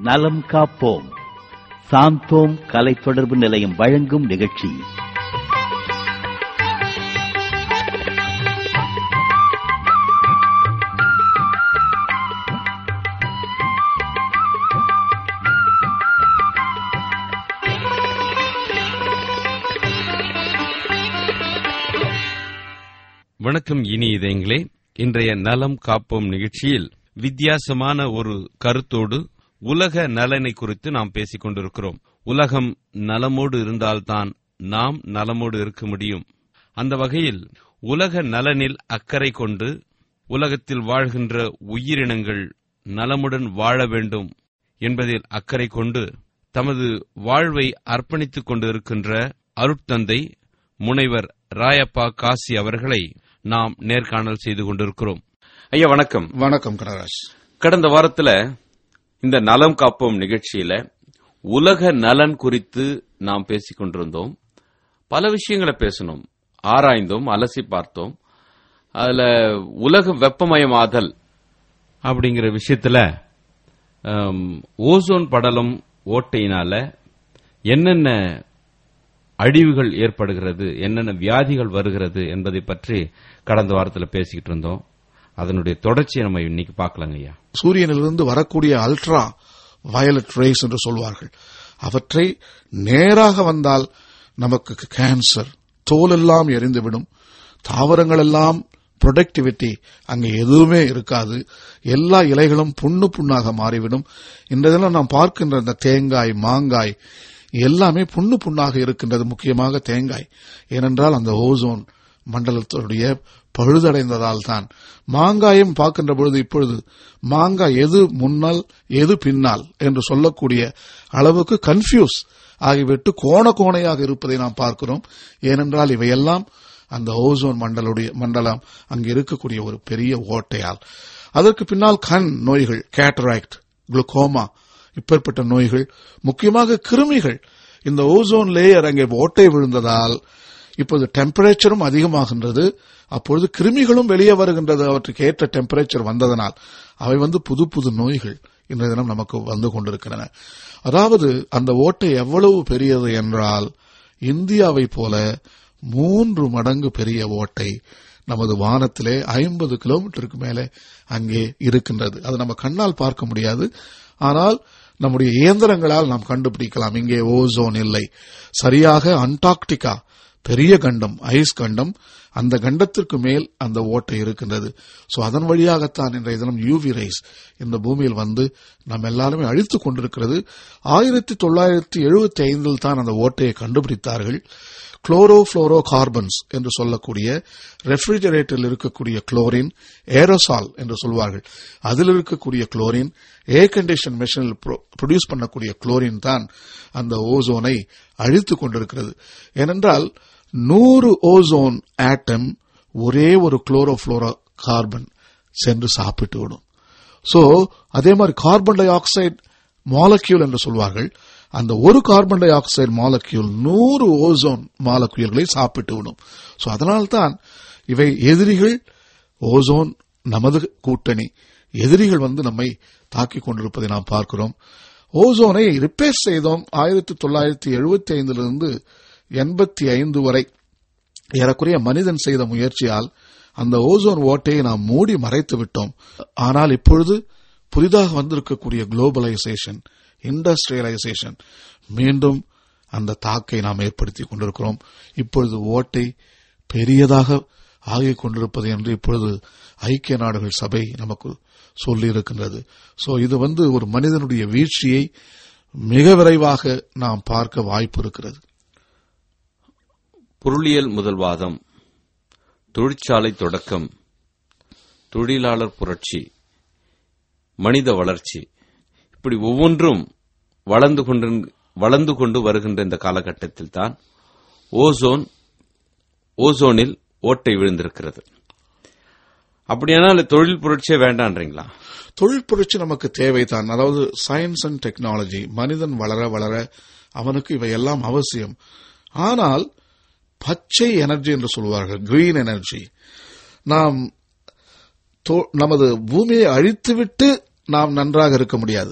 நலம் காப்போம் சாந்தோம் கலை தொடர்பு நிலையம் வழங்கும் நிகழ்ச்சி வணக்கம் இனி இதயங்களே இன்றைய நலம் காப்போம் நிகழ்ச்சியில் வித்தியாசமான ஒரு கருத்தோடு உலக நலனை குறித்து நாம் பேசிக் கொண்டிருக்கிறோம் உலகம் நலமோடு இருந்தால்தான் நாம் நலமோடு இருக்க முடியும் அந்த வகையில் உலக நலனில் அக்கறை கொண்டு உலகத்தில் வாழ்கின்ற உயிரினங்கள் நலமுடன் வாழ வேண்டும் என்பதில் அக்கறை கொண்டு தமது வாழ்வை அர்ப்பணித்துக் கொண்டிருக்கின்ற அருட்தந்தை முனைவர் ராயப்பா காசி அவர்களை நாம் நேர்காணல் செய்து கொண்டிருக்கிறோம் ஐயா வணக்கம் வணக்கம் கனராஜ் கடந்த வாரத்துல இந்த நலம் காப்போம் நிகழ்ச்சியில உலக நலன் குறித்து நாம் பேசிக் கொண்டிருந்தோம் பல விஷயங்களை பேசணும் ஆராய்ந்தோம் அலசி பார்த்தோம் அதுல உலக வெப்பமயமாதல் அப்படிங்கிற விஷயத்துல ஆம், ஓசோன் படலம் ஓட்டையினால என்னென்ன அழிவுகள் ஏற்படுகிறது என்னென்ன வியாதிகள் வருகிறது என்பதை பற்றி கடந்த வாரத்தில் பேசிக்கிட்டு இருந்தோம் அதனுடைய தொடர்ச்சியை நம்ம இன்னைக்கு பார்க்கலாங்க ஐயா சூரியனிலிருந்து வரக்கூடிய அல்ட்ரா வயலட் ரேஸ் என்று சொல்வார்கள் அவற்றை நேராக வந்தால் நமக்கு கேன்சர் தோலெல்லாம் எரிந்துவிடும் தாவரங்கள் எல்லாம் ப்ரொடக்டிவிட்டி அங்கே எதுவுமே இருக்காது எல்லா இலைகளும் புண்ணு புண்ணாக மாறிவிடும் இன்றதெல்லாம் நாம் பார்க்கின்ற இந்த தேங்காய் மாங்காய் எல்லாமே புண்ணு புண்ணாக இருக்கின்றது முக்கியமாக தேங்காய் ஏனென்றால் அந்த ஓசோன் மண்டலத்துடைய பழுதடைந்ததால் தான் மாங்காயும் பார்க்கின்ற பொழுது இப்பொழுது மாங்காய் எது முன்னால் எது பின்னால் என்று சொல்லக்கூடிய அளவுக்கு கன்ஃபியூஸ் ஆகிவிட்டு கோண கோணையாக இருப்பதை நாம் பார்க்கிறோம் ஏனென்றால் இவையெல்லாம் அந்த ஓசோன் மண்டலுடைய மண்டலம் அங்கு இருக்கக்கூடிய ஒரு பெரிய ஓட்டையால் அதற்கு பின்னால் கண் நோய்கள் கேட்டராக்ட் குளுக்கோமா இப்பேற்பட்ட நோய்கள் முக்கியமாக கிருமிகள் இந்த ஓசோன் லேயர் அங்கே ஓட்டை விழுந்ததால் இப்போது டெம்பரேச்சரும் அதிகமாகின்றது அப்பொழுது கிருமிகளும் வெளியே வருகின்றது அவற்றுக்கு ஏற்ற டெம்பரேச்சர் வந்ததனால் அவை வந்து புது புது நோய்கள் இன்றைய தினம் நமக்கு வந்து கொண்டிருக்கின்றன அதாவது அந்த ஓட்டை எவ்வளவு பெரியது என்றால் இந்தியாவை போல மூன்று மடங்கு பெரிய ஓட்டை நமது வானத்திலே ஐம்பது கிலோமீட்டருக்கு மேலே அங்கே இருக்கின்றது அது நம்ம கண்ணால் பார்க்க முடியாது ஆனால் நம்முடைய இயந்திரங்களால் நாம் கண்டுபிடிக்கலாம் இங்கே ஓசோன் இல்லை சரியாக அண்டார்க்டிகா பெரிய கண்டம் ஐஸ் கண்டம் அந்த கண்டத்திற்கு மேல் அந்த ஓட்டை இருக்கின்றது சோ அதன் வழியாகத்தான் இன்றைய தினம் யூவி ரைஸ் இந்த பூமியில் வந்து நம்ம எல்லாருமே அழித்துக் கொண்டிருக்கிறது ஆயிரத்தி தொள்ளாயிரத்தி எழுபத்தி ஐந்தில் தான் அந்த ஓட்டையை கண்டுபிடித்தார்கள் குளோரோ புளோரோ கார்பன்ஸ் என்று சொல்லக்கூடிய ரெஃப்ரிஜரேட்டரில் இருக்கக்கூடிய குளோரின் ஏரோசால் என்று சொல்வார்கள் அதில் இருக்கக்கூடிய குளோரின் ஏர் கண்டிஷன் மெஷினில் ப்ரொடியூஸ் பண்ணக்கூடிய குளோரின் தான் அந்த ஓசோனை அழித்துக் கொண்டிருக்கிறது ஏனென்றால் நூறு ஓசோன் ஆட்டம் ஒரே ஒரு குளோரோஃபுளோரோ கார்பன் சென்று சாப்பிட்டு விடும் சோ அதே மாதிரி கார்பன் டை ஆக்சைடு மாலக்யூல் என்று சொல்வார்கள் அந்த ஒரு கார்பன் டை ஆக்சைடு மாலக்யூல் நூறு ஓசோன் மாலக்யூல்களை சாப்பிட்டு விடும் சோ அதனால்தான் இவை எதிரிகள் ஓசோன் நமது கூட்டணி எதிரிகள் வந்து நம்மை தாக்கிக் கொண்டிருப்பதை நாம் பார்க்கிறோம் ஓசோனை ரிப்பேர் செய்தோம் ஆயிரத்தி தொள்ளாயிரத்தி எழுபத்தி ஐந்திலிருந்து எண்பத்தி ஐந்து வரை ஏறக்குறைய மனிதன் செய்த முயற்சியால் அந்த ஓசோன் ஓட்டையை நாம் மூடி மறைத்து விட்டோம் ஆனால் இப்பொழுது புதிதாக வந்திருக்கக்கூடிய குளோபலைசேஷன் இண்டஸ்ட்ரியலைசேஷன் மீண்டும் அந்த தாக்கை நாம் ஏற்படுத்திக் கொண்டிருக்கிறோம் இப்பொழுது ஓட்டை பெரியதாக ஆகிக் கொண்டிருப்பது என்று இப்பொழுது ஐக்கிய நாடுகள் சபை நமக்கு சொல்லி இருக்கின்றது சோ இது வந்து ஒரு மனிதனுடைய வீழ்ச்சியை மிக விரைவாக நாம் பார்க்க வாய்ப்பு இருக்கிறது பொருளியல் முதல்வாதம் தொழிற்சாலை தொடக்கம் தொழிலாளர் புரட்சி மனித வளர்ச்சி இப்படி ஒவ்வொன்றும் வளர்ந்து கொண்டு வளர்ந்து கொண்டு வருகின்ற இந்த காலகட்டத்தில் தான் ஓசோன் ஓசோனில் ஓட்டை விழுந்திருக்கிறது அப்படியானால் தொழில் புரட்சியே வேண்டான்றீங்களா தொழில் புரட்சி நமக்கு தேவைதான் அதாவது சயின்ஸ் அண்ட் டெக்னாலஜி மனிதன் வளர வளர அவனுக்கு இவையெல்லாம் அவசியம் ஆனால் பச்சை எனர்ஜி என்று சொல்வார்கள் கிரீன் எனர்ஜி நாம் தோ- நமது பூமியை அழித்துவிட்டு நாம் நன்றாக இருக்க முடியாது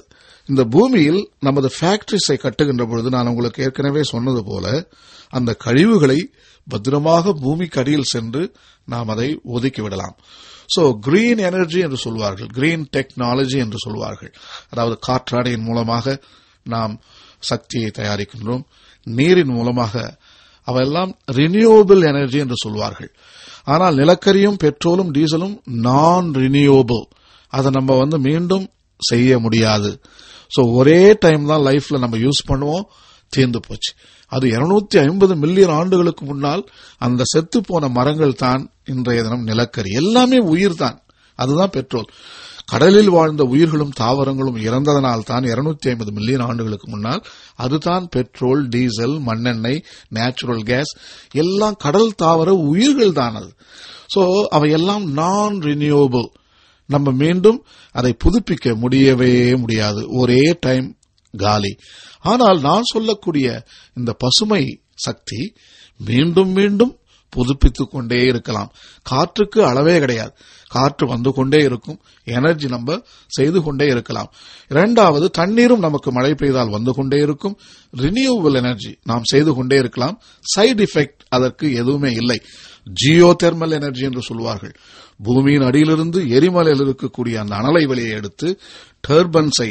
இந்த பூமியில் நமது ஃபேக்டரிஸை கட்டுகின்ற பொழுது நான் உங்களுக்கு ஏற்கனவே சொன்னது போல அந்த கழிவுகளை பத்திரமாக பூமிக்கு அடியில் சென்று நாம் அதை ஒதுக்கி விடலாம் சோ கிரீன் எனர்ஜி என்று சொல்வார்கள் கிரீன் டெக்னாலஜி என்று சொல்வார்கள் அதாவது காற்றாடையின் மூலமாக நாம் சக்தியை தயாரிக்கின்றோம் நீரின் மூலமாக அவையெல்லாம் ரினியூவபிள் எனர்ஜி என்று சொல்வார்கள் ஆனால் நிலக்கரியும் பெட்ரோலும் டீசலும் நான் ரினியூவபிள் அதை நம்ம வந்து மீண்டும் செய்ய முடியாது சோ ஒரே டைம் தான் லைஃப்ல நம்ம யூஸ் பண்ணுவோம் தீர்ந்து போச்சு அது 250 ஐம்பது மில்லியன் ஆண்டுகளுக்கு முன்னால் அந்த செத்து போன மரங்கள் தான் இன்றைய தினம் நிலக்கரி எல்லாமே உயிர் தான் அதுதான் பெட்ரோல் கடலில் வாழ்ந்த உயிர்களும் தாவரங்களும் இறந்ததனால் தான் 250 ஐம்பது மில்லியன் ஆண்டுகளுக்கு முன்னால் அதுதான் பெட்ரோல் டீசல் மண்ணெண்ணெய் நேச்சுரல் கேஸ் எல்லாம் கடல் தாவர உயிர்கள் தான் அது சோ அவையெல்லாம் நான் ரினியூவபிள் நம்ம மீண்டும் அதை புதுப்பிக்க முடியவே முடியாது ஒரே டைம் காலி ஆனால் நான் சொல்லக்கூடிய இந்த பசுமை சக்தி மீண்டும் மீண்டும் புதுப்பித்துக் கொண்டே இருக்கலாம் காற்றுக்கு அளவே கிடையாது காற்று வந்து கொண்டே இருக்கும் எனர்ஜி நம்ம செய்து கொண்டே இருக்கலாம் இரண்டாவது தண்ணீரும் நமக்கு மழை பெய்தால் வந்து கொண்டே இருக்கும் ரினியூவபிள் எனர்ஜி நாம் செய்து கொண்டே இருக்கலாம் சைடு எஃபெக்ட் அதற்கு எதுவுமே இல்லை ஜியோ தெர்மல் எனர்ஜி என்று சொல்வார்கள் பூமியின் அடியிலிருந்து எரிமலையில் இருக்கக்கூடிய அந்த அனலை வெளியை எடுத்து டர்பன்ஸை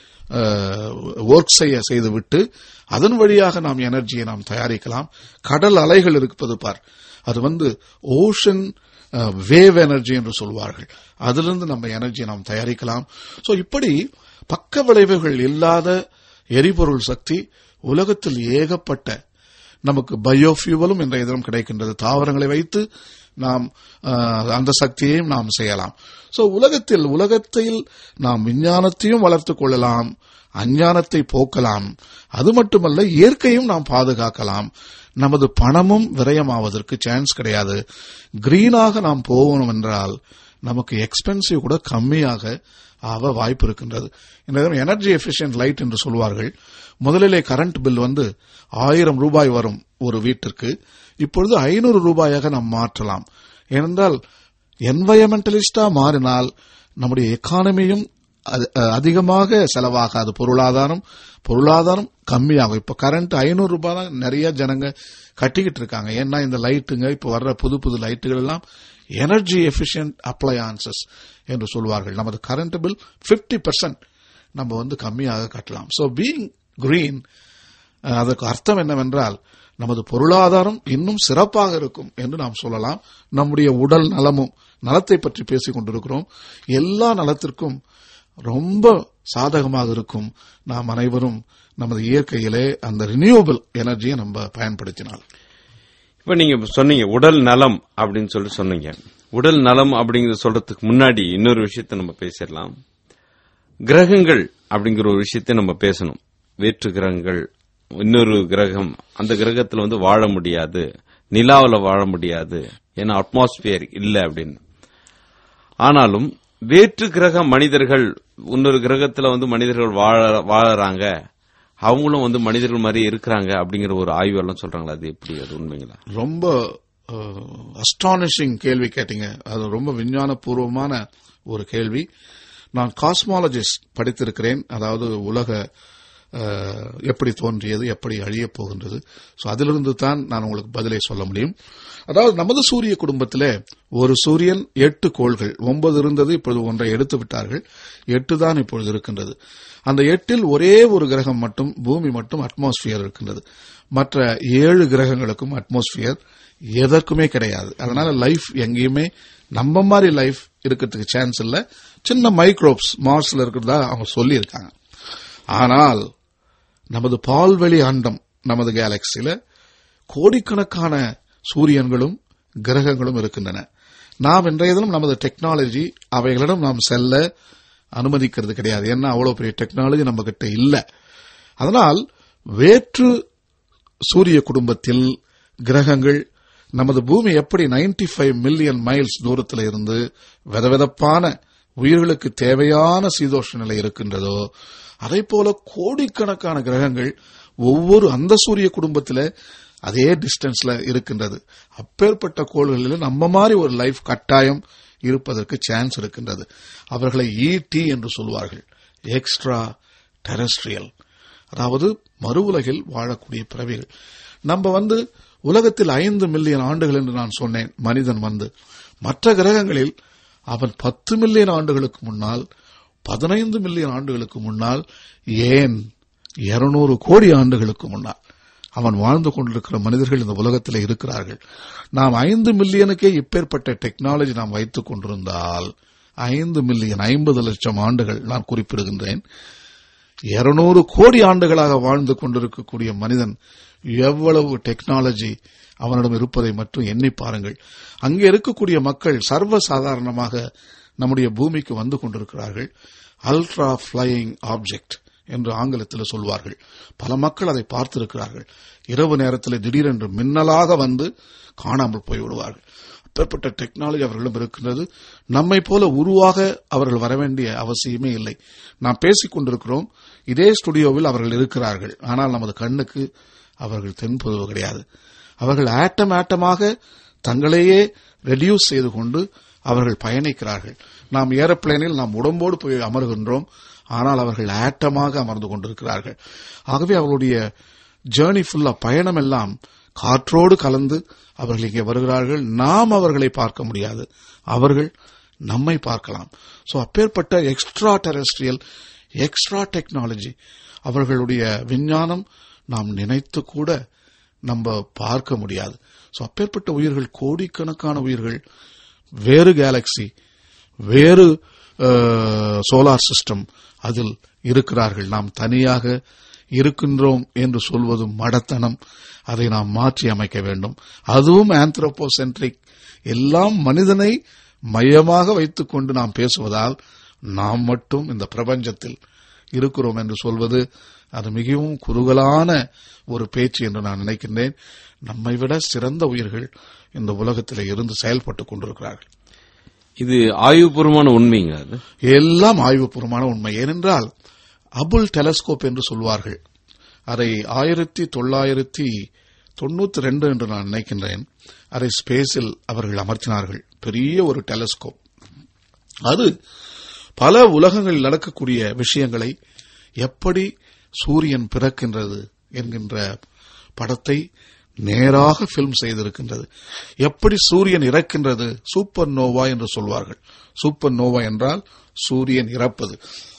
ஒர்க் செய்ய செய்துவிட்டு அதன் வழியாக நாம் எனர்ஜியை நாம் தயாரிக்கலாம் கடல் அலைகள் இருப்பது பார் அது வந்து ஓஷன் வேவ் எனர்ஜி என்று சொல்வார்கள் அதிலிருந்து நம்ம எனர்ஜியை நாம் தயாரிக்கலாம் சோ இப்படி பக்க விளைவுகள் இல்லாத எரிபொருள் சக்தி உலகத்தில் ஏகப்பட்ட நமக்கு பயோஃபியூவலும் இன்றைய தினம் கிடைக்கின்றது தாவரங்களை வைத்து நாம் அஹ், அந்த சக்தியையும் நாம் செய்யலாம் சோ உலகத்தில் உலகத்தில் நாம் விஞ்ஞானத்தையும் வளர்த்துக் கொள்ளலாம் அஞ்ஞானத்தை போக்கலாம் அது மட்டுமல்ல இயற்கையும் நாம் பாதுகாக்கலாம் நமது பணமும் விரயமாவதற்கு சான்ஸ் கிடையாது கிரீனாக நாம் போகணும் என்றால் நமக்கு எக்ஸ்பென்சிவ் கூட கம்மியாக ஆக வாய்ப்பு இருக்கின்றது இந்த எனர்ஜி எஃபிஷியன்ட் லைட் என்று சொல்வார்கள் முதலிலே கரண்ட் பில் வந்து ஆயிரம் ரூபாய் வரும் ஒரு வீட்டிற்கு இப்பொழுது ஐநூறு ரூபாயாக நாம் மாற்றலாம் ஏனென்றால் என்வயமெண்டலிஸ்டா மாறினால் நம்முடைய எக்கானமியும் அது- அஹ் அதிகமாக செலவாகாது பொருளாதாரம் பொருளாதாரம் கம்மியாகும் இப்ப கரண்ட் ஐநூறு ரூபாய் தான் நிறைய ஜனங்க கட்டிக்கிட்டு இருக்காங்க ஏன்னா இந்த லைட்டுங்க இப்ப வர்ற புது புது லைட்டுகள் எல்லாம் எனர்ஜி எஃபிஷியன்ட் அப்ளையான்சஸ் என்று சொல்வார்கள் நமது கரண்ட் பில் 50% நம்ம வந்து கம்மியாக கட்டலாம் சோ பீயிங் கிரீன் அதற்கு அர்த்தம் என்னவென்றால் நமது பொருளாதாரம் இன்னும் சிறப்பாக இருக்கும் என்று நாம் சொல்லலாம் நம்முடைய உடல் நலமும் நலத்தை பற்றி பேசிக் கொண்டிருக்கிறோம் எல்லா நலத்திற்கும் ரொம்ப சாதகமாக இருக்கும் நாம் அனைவரும் நமது இயற்கையிலே அந்த ரினியூவபிள் எனர்ஜியை நம்ம பயன்படுத்தினால் இப்ப நீங்க சொன்னீங்க உடல் நலம் அப்படின்னு சொல்லி சொன்னீங்க உடல் நலம் அப்படிங்கறது சொல்றதுக்கு முன்னாடி இன்னொரு விஷயத்தை நம்ம பேசிடலாம் கிரகங்கள் அப்படிங்கிற ஒரு விஷயத்தை நம்ம பேசணும் வேற்று கிரகங்கள் இன்னொரு கிரகம் அந்த கிரகத்துல வந்து வாழ முடியாது நிலாவுல வாழ முடியாது ஏன்னா அட்மாஸ்பியர் இல்ல அப்படின்னு ஆனாலும் வேற்று கிரக மனிதர்கள் இன்னொரு கிரகத்துல வந்து மனிதர்கள் வாழ வாழறாங்க அவங்களும் வந்து மனிதர்கள் மாதிரி இருக்கிறாங்க அப்படிங்கிற ஒரு ஆய்வு எல்லாம் சொல்றாங்களா அது எப்படி அது உண்மைங்களா ரொம்ப அஸ்டானிஷிங் கேள்வி கேட்டீங்க அது ரொம்ப விஞ்ஞானபூர்வமான ஒரு கேள்வி நான் காஸ்மாலஜிஸ்ட் படித்திருக்கிறேன் அதாவது உலக அஹ், எப்படி தோன்றியது எப்படி அழியப் போகின்றது சோ அதிலிருந்து தான் நான் உங்களுக்கு பதிலை சொல்ல முடியும் அதாவது நமது சூரிய குடும்பத்திலே ஒரு சூரியன் எட்டு கோள்கள் ஒன்பது இருந்தது இப்பொழுது ஒன்றை எடுத்து விட்டார்கள் எட்டு தான் இப்பொழுது இருக்கின்றது அந்த எட்டில் ஒரே ஒரு கிரகம் மட்டும் பூமி மட்டும் அட்மாஸ்பியர் இருக்கின்றது மற்ற ஏழு கிரகங்களுக்கும் அட்மாஸ்பியர் எதற்குமே கிடையாது அதனால லைஃப் எங்கேயுமே நம்ம மாதிரி லைஃப் இருக்கிறதுக்கு சான்ஸ் இல்ல சின்ன மைக்ரோப்ஸ் மார்ஸ்ல இருக்கிறதா அவங்க சொல்லி இருக்காங்க ஆனால் நமது பால்வெளி அண்டம் நமது கேலக்சியில கோடிக்கணக்கான சூரியன்களும் கிரகங்களும் இருக்கின்றன நாம் இன்றைய தினம் நமது டெக்னாலஜி அவைகளிடம் நாம் செல்ல அனுமதிக்கிறது கிடையாது ஏன்னா அவ்வளவு பெரிய டெக்னாலஜி நம்ம கிட்ட இல்ல அதனால் வேற்று சூரிய குடும்பத்தில் கிரகங்கள் நமது பூமி எப்படி 95 ஃபைவ் மில்லியன் மைல்ஸ் தூரத்தில் இருந்து விதவிதப்பான உயிர்களுக்கு தேவையான சீதோஷ நிலை இருக்கின்றதோ அதை போல கோடிக்கணக்கான கிரகங்கள் ஒவ்வொரு அந்த சூரிய குடும்பத்தில் அதே டிஸ்டன்ஸ்ல இருக்கின்றது அப்பேற்பட்ட கோள்களில் நம்ம மாதிரி ஒரு லைஃப் கட்டாயம் இருப்பதற்கு சான்ஸ் இருக்கின்றது அவர்களை இடி என்று சொல்வார்கள் எக்ஸ்ட்ரா டெரஸ்ட்ரியல் அதாவது மறு உலகில் வாழக்கூடிய பிறவிகள் நம்ம வந்து உலகத்தில் ஐந்து மில்லியன் ஆண்டுகள் என்று நான் சொன்னேன் மனிதன் வந்து மற்ற கிரகங்களில் அவன் பத்து மில்லியன் ஆண்டுகளுக்கு முன்னால் பதினைந்து மில்லியன் ஆண்டுகளுக்கு முன்னால் ஏன் இருநூறு கோடி ஆண்டுகளுக்கு முன்னால் அவன் வாழ்ந்து கொண்டிருக்கிற மனிதர்கள் இந்த உலகத்தில் இருக்கிறார்கள் நாம் ஐந்து மில்லியனுக்கே இப்பேற்பட்ட டெக்னாலஜி நாம் வைத்துக் கொண்டிருந்தால் ஐந்து மில்லியன் ஐம்பது லட்சம் ஆண்டுகள் நான் குறிப்பிடுகின்றேன் இருநூறு கோடி ஆண்டுகளாக வாழ்ந்து கொண்டிருக்கக்கூடிய மனிதன் எவ்வளவு டெக்னாலஜி அவனிடம் இருப்பதை மட்டும் எண்ணி பாருங்கள் அங்கே இருக்கக்கூடிய மக்கள் சர்வ சாதாரணமாக நம்முடைய பூமிக்கு வந்து கொண்டிருக்கிறார்கள் அல்ட்ரா ஃபிளையிங் ஆப்ஜெக்ட் என்று ஆங்கிலத்தில் சொல்வார்கள் பல மக்கள் அதை பார்த்திருக்கிறார்கள் இரவு நேரத்தில் திடீரென்று மின்னலாக வந்து காணாமல் போய்விடுவார்கள் அப்பேற்பட்ட டெக்னாலஜி அவர்களிடம் இருக்கின்றது நம்மை போல உருவாக அவர்கள் வர வேண்டிய அவசியமே இல்லை நாம் பேசிக் கொண்டிருக்கிறோம் இதே ஸ்டுடியோவில் அவர்கள் இருக்கிறார்கள் ஆனால் நமது கண்ணுக்கு அவர்கள் தென்படுவது கிடையாது அவர்கள் ஆட்டம் ஆட்டமாக தங்களையே ரெடியூஸ் செய்து கொண்டு அவர்கள் பயணிக்கிறார்கள் நாம் ஏரோப்ளேனில் நாம் உடம்போடு போய் அமர்கின்றோம் ஆனால் அவர்கள் ஆட்டமாக அமர்ந்து கொண்டிருக்கிறார்கள் ஆகவே அவர்களுடைய ஜேர்னி ஃபுல்லா பயணம் எல்லாம் காற்றோடு கலந்து அவர்கள் இங்கே வருகிறார்கள் நாம் அவர்களை பார்க்க முடியாது அவர்கள் நம்மை பார்க்கலாம் சோ அப்பேற்பட்ட எக்ஸ்ட்ரா டெரஸ்ட்ரியல் எக்ஸ்ட்ரா டெக்னாலஜி அவர்களுடைய விஞ்ஞானம் நாம் நினைத்து கூட நம்ம பார்க்க முடியாது சோ அப்பேற்பட்ட உயிர்கள் கோடிக்கணக்கான உயிர்கள் வேறு கேலக்சி வேறு சோலார் சிஸ்டம் அதில் இருக்கிறார்கள் நாம் தனியாக இருக்கின்றோம் என்று சொல்வதும் மடத்தனம் அதை நாம் மாற்றி அமைக்க வேண்டும் அதுவும் ஆந்த்ரோபோசென்ட்ரிக் எல்லாம் மனிதனை மையமாக வைத்துக் கொண்டு நாம் பேசுவதால் நாம் மட்டும் இந்த பிரபஞ்சத்தில் இருக்கிறோம் என்று சொல்வது அது மிகவும் குறுகலான ஒரு பேச்சு என்று நான் நினைக்கின்றேன் நம்மை விட சிறந்த உயிர்கள் இந்த உலகத்தில் இருந்து செயல்பட்டுக் கொண்டிருக்கிறார்கள் இது ஆய்வுபூர்வமான உண்மைங்க அது எல்லாம் ஆய்வுபூர்வமான உண்மை ஏனென்றால் அபுல் டெலஸ்கோப் என்று சொல்வார்கள் அதை ஆயிரத்தி தொள்ளாயிரத்தி தொண்ணூத்தி ரெண்டு என்று நான் நினைக்கின்றேன் அதை ஸ்பேஸில் அவர்கள் அமர்த்தினார்கள் பெரிய ஒரு டெலஸ்கோப் அது பல உலகங்களில் நடக்கக்கூடிய விஷயங்களை எப்படி சூரியன் பிறக்கின்றது என்கின்ற படத்தை நேராக பிலிம் செய்திருக்கின்றது எப்படி சூரியன் இறக்கின்றது சூப்பர் நோவா என்று சொல்வார்கள் சூப்பர் நோவா என்றால் சூரியன் இறப்பது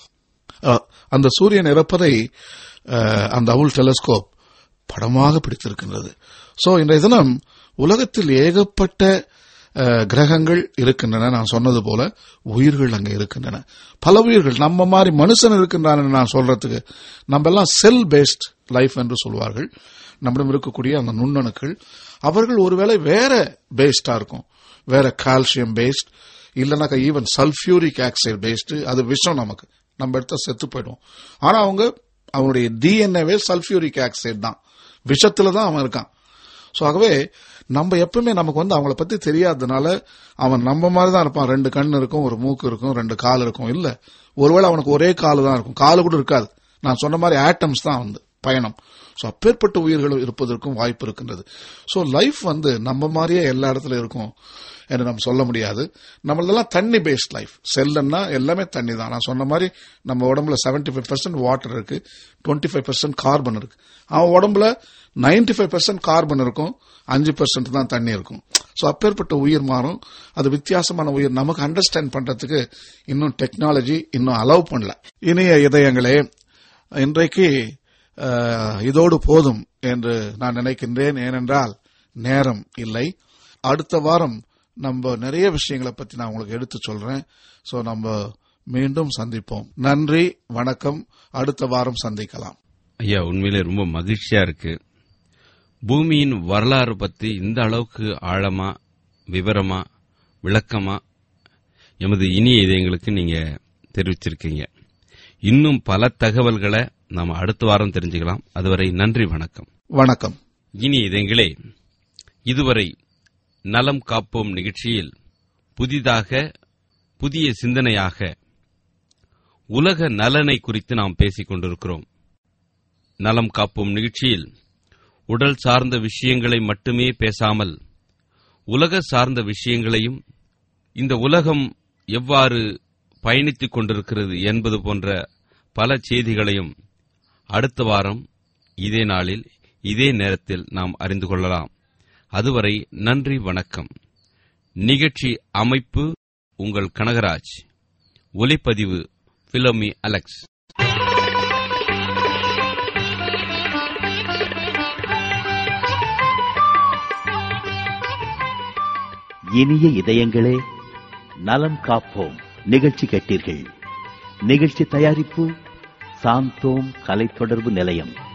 அஹ், அந்த சூரியன் இறப்பதை அஹ், அந்த அவுல் டெலஸ்கோப் படமாக பிடித்திருக்கின்றது சோ இன்றைய தினம் உலகத்தில் ஏகப்பட்ட அஹ், கிரகங்கள் இருக்கின்றன நான் சொன்னது போல உயிர்கள் அங்கே இருக்கின்றன பல உயிர்கள் நம்ம மாதிரி மனுஷன் இருக்கின்றான் நான் சொல்றதுக்கு நம்ம எல்லாம் செல் பேஸ்ட் லைஃப் என்று சொல்வார்கள் நம்மிடம் இருக்கக்கூடிய அந்த நுண்ணணுக்கள் அவர்கள் ஒருவேளை வேற பேஸ்டா இருக்கும் வேற கால்சியம் பேஸ்ட் இல்லைனாக்கா ஈவன் சல்ஃபியூரிக் ஆக்சைடு பேஸ்டு அது விஷம் நமக்கு நம்ம எடுத்தா செத்து போயிடும் ஆனா அவங்க அவனுடைய டிஎன்ஏவே சல்ஃபியூரிக் ஆக்சைடு தான் விஷத்துல தான் அவன் இருக்கான் சோ ஆகவே நம்ம எப்பவுமே நமக்கு வந்து அவங்கள பத்தி தெரியாததுனால அவன் நம்ம மாதிரி தான் இருப்பான் ரெண்டு கண் இருக்கும் ஒரு மூக்கு இருக்கும் ரெண்டு கால் இருக்கும் இல்ல ஒருவேளை அவனுக்கு ஒரே கால் தான் இருக்கும் காலு கூட இருக்காது நான் சொன்ன மாதிரி ஆட்டம்ஸ் தான் வந்து பயணம் சோ அப்பேற்பட்ட உயிர்கள் இருப்பதற்கும் வாய்ப்பு இருக்கின்றது சோ லைஃப் வந்து நம்ம மாதிரியே எல்லா இடத்துல இருக்கும் என்று நம்ம சொல்ல முடியாது நம்மளதெல்லாம் தண்ணி பேஸ்ட் லைஃப் செல்லுன்னா எல்லாமே தண்ணி தான் நான் சொன்ன மாதிரி நம்ம உடம்புல 75% ஃபைவ் பர்சன்ட் வாட்டர் இருக்கு டுவெண்ட்டி ஃபைவ் பர்சன்ட் கார்பன் இருக்கு அவன் உடம்புல 95% ஃபைவ் பர்சன்ட் கார்பன் இருக்கும் அஞ்சு பர்சன்ட் தான் தண்ணி இருக்கும் சோ அப்பேற்பட்ட உயிர் மாறும் அது வித்தியாசமான உயிர் நமக்கு அண்டர்ஸ்டாண்ட் பண்றதுக்கு இன்னும் டெக்னாலஜி இன்னும் அலோவ் பண்ணல இனிய இதயங்களே இன்றைக்கு அஹ், இதோடு போதும் என்று நான் நினைக்கின்றேன் ஏனென்றால் நேரம் இல்லை அடுத்த வாரம் நம்ம நிறைய விஷயங்களை பத்தி நான் உங்களுக்கு எடுத்து சொல்றேன் சோ நம்ம மீண்டும் சந்திப்போம் நன்றி வணக்கம் அடுத்த வாரம் சந்திக்கலாம் ஐயா உண்மையிலே ரொம்ப மகிழ்ச்சியா இருக்கு பூமியின் வரலாறு பத்தி இந்த அளவுக்கு ஆழமா விவரமா விளக்கமா எமது இனிய இதயங்களுக்கு நீங்க தெரிவிச்சிருக்கீங்க இன்னும் பல தகவல்களை நாம அடுத்த வாரம் தெரிஞ்சுக்கலாம் அதுவரை நன்றி வணக்கம் வணக்கம் இனி இதயங்களே இதுவரை நலம் காப்போம் நிகழ்ச்சியில் புதிதாக புதிய சிந்தனையாக உலக நலனை குறித்து நாம் பேசிக் கொண்டிருக்கிறோம் நலம் காப்போம் நிகழ்ச்சியில் உடல் சார்ந்த விஷயங்களை மட்டுமே பேசாமல் உலக சார்ந்த விஷயங்களையும் இந்த உலகம் எவ்வாறு பயணித்துக் கொண்டிருக்கிறது என்பது போன்ற பல செய்திகளையும் அடுத்த வாரம் இதே நாளில் இதே நேரத்தில் நாம் அறிந்து கொள்ளலாம் அதுவரை நன்றி வணக்கம் நிகழ்ச்சி அமைப்பு உங்கள் கனகராஜ் ஒலிப்பதிவு பிலோமி அலெக்ஸ் இனிய இதயங்களே நலம் காப்போம் நிகழ்ச்சி கேட்டீர்கள் நிகழ்ச்சி தயாரிப்பு சாந்தோம் கலை தொடர்பு நிலையம்